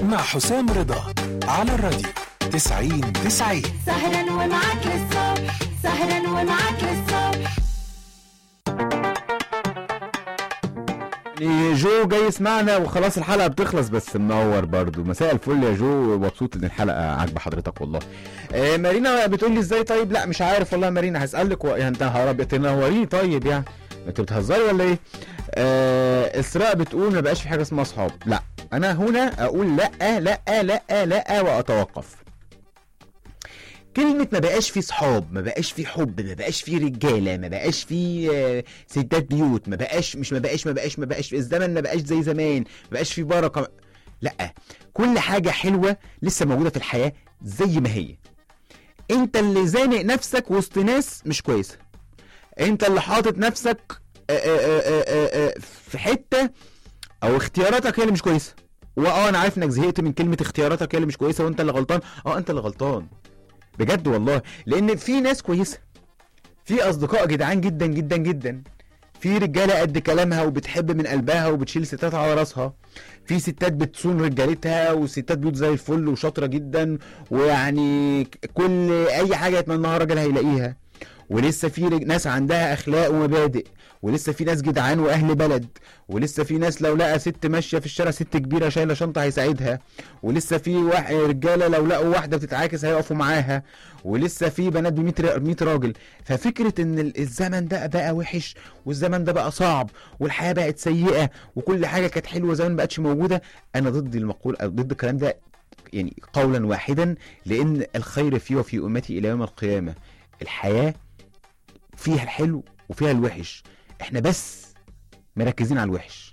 مع حسام رضا على الراديو 90 90 سهرا ومعاك للصبح سهرا ومعاك للصبح يعني جو جاي يسمعنا وخلاص الحلقه بتخلص بس منور برضو مساء الفل يا جو مبسوط ان الحلقه عاجبه حضرتك والله آه مارينا بتقول لي ازاي طيب لا مش عارف والله يا مارينا هسالك و... يعني انت هرب تنوريني طيب يعني انت بتهزري ولا ايه آه اسراء بتقول ما بقاش في حاجه اسمها اصحاب لا انا هنا اقول لا لا لا لا واتوقف كلمة ما بقاش في صحاب ما بقاش في حب ما بقاش في رجالة ما بقاش في آه، ستات بيوت ما بقاش مش ما بقاش ما بقاش ما بقاش الزمن ما بقاش زي زمان ما بقاش في بركة لا كل حاجة حلوة لسه موجودة في الحياة زي ما هي انت اللي زانق نفسك وسط ناس مش كويسة انت اللي حاطط نفسك آه، آه، آه، آه، آه، في حتة او اختياراتك هي اللي مش كويسة واه انا عارف انك زهقت من كلمة اختياراتك هي اللي مش كويسة وانت اللي غلطان اه انت اللي غلطان بجد والله لان في ناس كويسه في اصدقاء جدعان جدا جدا جدا في رجاله قد كلامها وبتحب من قلبها وبتشيل ستات على راسها في ستات بتصون رجالتها وستات بيوت زي الفل وشاطره جدا ويعني ك- كل اي حاجه يتمناها راجل هيلاقيها ولسه في رج- ناس عندها اخلاق ومبادئ ولسه في ناس جدعان واهل بلد ولسه في ناس لو لقى ست ماشيه في الشارع ست كبيره شايله شنطه هيساعدها ولسه في واحد رجاله لو لقوا واحده بتتعاكس هيقفوا معاها ولسه في بنات ب 100 ر- 100 راجل ففكره ان ال- الزمن ده بقى وحش والزمن ده بقى صعب والحياه بقت سيئه وكل حاجه كانت حلوه زمان ما بقتش موجوده انا ضد المقول أو ضد الكلام ده يعني قولا واحدا لان الخير فيه وفي امتي الى يوم القيامه الحياه فيها الحلو وفيها الوحش احنا بس مركزين على الوحش